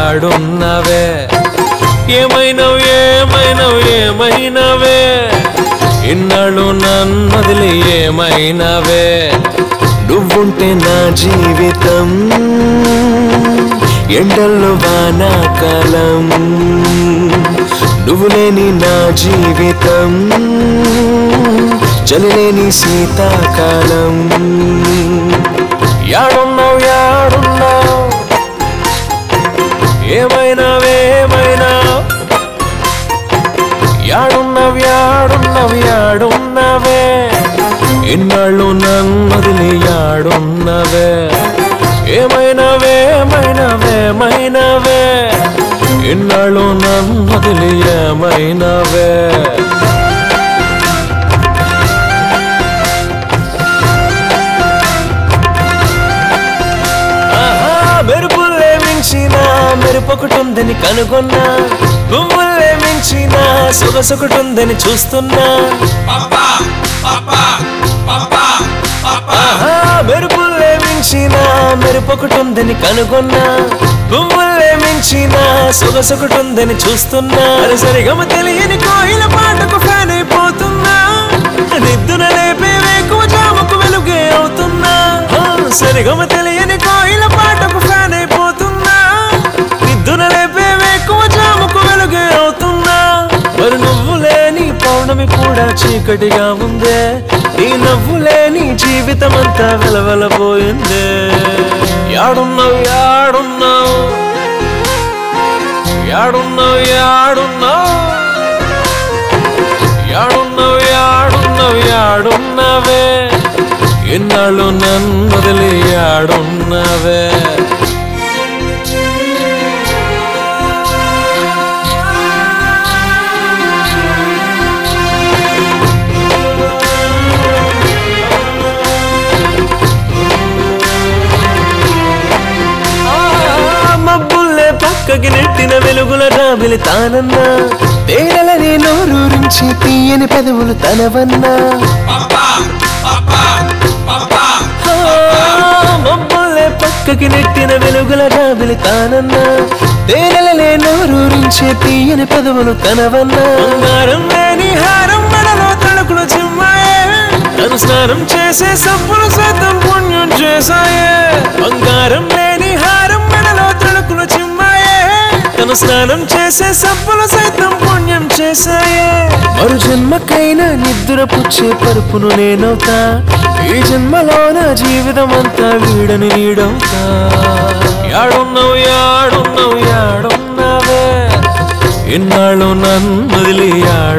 యాడున్నవే ఏమైనవు ఏమైనవు ఏమైనవే ఇన్నాళ్ళు నన్నదిలి ఏమైనవే నువ్వుంటే నా జీవితం ఎండల్లో వానాకాలం నువ్వు లేని నా జీవితం చలిలేని శీతాకాలం యాడున్నావు యాడున్నావు ఏమైనావే ఏమైనా యాడున్నావు యాడున్నావు యాడున్నావే ఇన్నాళ్ళు నన్నదిలి యాడున్నవే ఏమైనావే ఏమైనావే ఏమైనావే ఇన్నాళ్ళు నన్నదిలి ఏమైనావే ఆహా, మెరుపుల్లే మించిన మెరుపొకటుందని కనుగొన్నా పువ్వుల్లే మించిన సొగసొకటుందని చూస్తున్నా ఆహా, మెరుపుల్లే మించిన మెరుపొకటుందని కనుగొన్నా పువ్వుల్లే మించిన సొగసొకటుందని చూస్తున్నా అది సరిగమ తెలియని కోయిల పాటకు ఫ్యాన్ అయిపోతున్నా నిద్దున లేపే వేకువ జాముకు వెలుగే అవుతున్నా ఆ, సరిగమ తెలియని కోయిల పాటకు ఫ్యాన్ అయిపోతున్నా నిద్దున లేపే వేకువ జాముకు వెలుగే అవుతున్నా మరి నువ్వు లేని పౌర్ణమి కూడా చీకటిగా ఉందే నీ నవ్వు లేని జీవితం అంతా వెలవెలపోయిందే యాడున్నావు యాడున్నావు యాడున్నావు యాడున్నావు యాడున్నావు యాడున్నావు యాడున్నావే ఎన్నాళ్ళు నన్ను వదిలి యాడున్నావే ఆ, మబ్బుల్లే పక్కకి నెట్టిన వెలుగుల రాబిలి తానన్నా తేనెలని నోరూరించి తీయని పెదవులు తనవన్నా ఆ, మబ్బుల్లే పక్కకి నెట్టిన వెలుగుల రాబిలి తానన్నా తేనెలలే నోరూరించే తీయని పెదవులు తనవన్నా బంగారం లేని హారం మనలో తణుకులు చిమ్మాయే తను స్నానం చేసే సబ్బులు సైతం పుణ్యం చేశాయే బంగారం లేని హారం మెడలో తణుకులు చిమ్మాయే తను స్నానం చేసే సబ్బులు సైతం పుణ్యం చేశాయే మరు జన్మకైనా నిద్ర పుచ్చే పరుపును నేనవుతా ఈ జన్మలో నా జీవితం అంతా వీడని నీడవుతా యాడున్నావు యాడున్నావు యాడున్నావే ఇన్నాళ్ళు నన్ను వదిలి యాడు